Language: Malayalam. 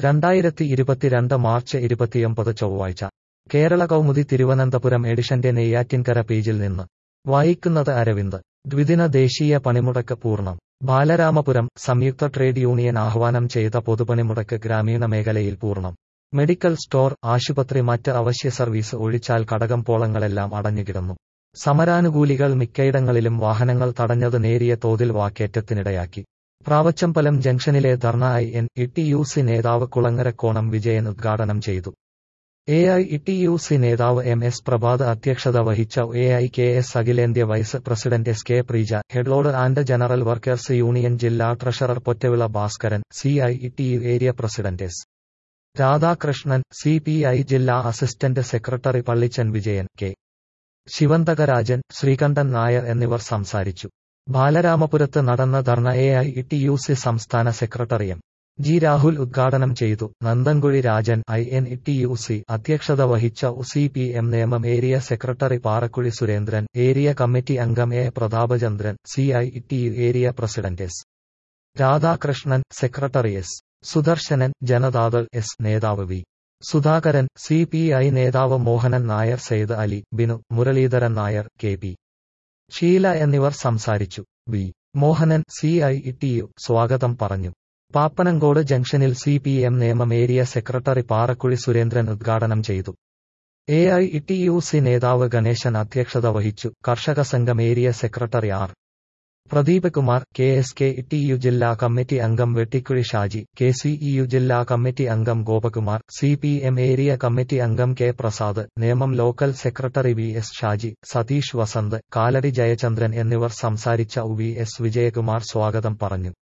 രണ്ടായിരത്തി ഇരുപത്തിരണ്ട് മാർച്ച് ഇരുപത്തിയൊമ്പത് ചൊവ്വാഴ്ച കേരള കൗമുദി തിരുവനന്തപുരം എഡിഷന്റെ നെയ്യാറ്റിൻകര പേജിൽ നിന്ന് വായിക്കുന്നത് അരവിന്ദ് ദ്വിദിന ദേശീയ പണിമുടക്ക് പൂർണ്ണം ബാലരാമപുരം സംയുക്ത ട്രേഡ് യൂണിയൻ ആഹ്വാനം ചെയ്ത പൊതുപണിമുടക്ക് ഗ്രാമീണ മേഖലയിൽ പൂർണ്ണം മെഡിക്കൽ സ്റ്റോർ ആശുപത്രി മറ്റ് അവശ്യ സർവീസ് ഒഴിച്ചാൽ കടകം പോളങ്ങളെല്ലാം അടഞ്ഞുകിടന്നു സമരാനുകൂലികൾ മിക്കയിടങ്ങളിലും വാഹനങ്ങൾ തടഞ്ഞത് നേരിയ തോതിൽ വാക്കേറ്റത്തിനിടയാക്കി പ്രാവച്ചമ്പലം ജംഗ്ഷനിലെ ധർണ I N T U C നേതാവ് കുളങ്ങരക്കോണം വിജയൻ ഉദ്ഘാടനം ചെയ്തു A I T U C നേതാവ് എം എസ് പ്രഭാത് അധ്യക്ഷത വഹിച്ച എ ഐ കെ എസ് അഖിലേന്ത്യ vice president S K Preeja headload and general workers union ജില്ലാ treasurer Pottavila Bhaskaran C I T U area president S Radhakrishnan C P I ജില്ലാ assistant secretary Pallichan Vijayan K Sivanthakarajan Sreekandan Nair എന്നിവർ സംസാരിച്ചു ബാലരാമപുരത്ത് നടന്ന ധർണ A I T U C സംസ്ഥാന സെക്രട്ടറി എം ജി രാഹുൽ ഉദ്ഘാടനം ചെയ്തു Nandankuzhi Rajan I N T U C അധ്യക്ഷത വഹിച്ച C P M Nemom area secretary Parakuzhi Surendran area committee അംഗം A Prathapachandran C I T U area president S Radhakrishnan secretary S Sudarsanan Janata Dal S നേതാവ് V Sudhakaran C P I നേതാവ് മോഹനൻ നായർ സെയ്ദ് അലി ബിനു മുരളീധരൻ നായർ കെ പി ഷീല എന്നിവർ സംസാരിച്ചു V Mohanan C I E U സ്വാഗതം പറഞ്ഞു പാപ്പനങ്കോട് ജംഗ്ഷനിൽ C P M Nemom area secretary Parakuzhi Surendran ഉദ്ഘാടനം ചെയ്തു A I E U C നേതാവ് ഗണേശൻ അധ്യക്ഷത വഹിച്ചു കർഷക സംഘം area secretary R Pradeep Kumar K S K T U ജില്ലാ കമ്മിറ്റി അംഗം Vettikuzhi Shaji K C E U ജില്ലാ കമ്മിറ്റി അംഗം Gopakumar C P M area committee അംഗം K Prasad Nemom local secretary V S Shaji Satheesh Vasanth Kaladi Jayachandran എന്നിവർ സംസാരിച്ച വി എസ് വിജയകുമാർ സ്വാഗതം പറഞ്ഞു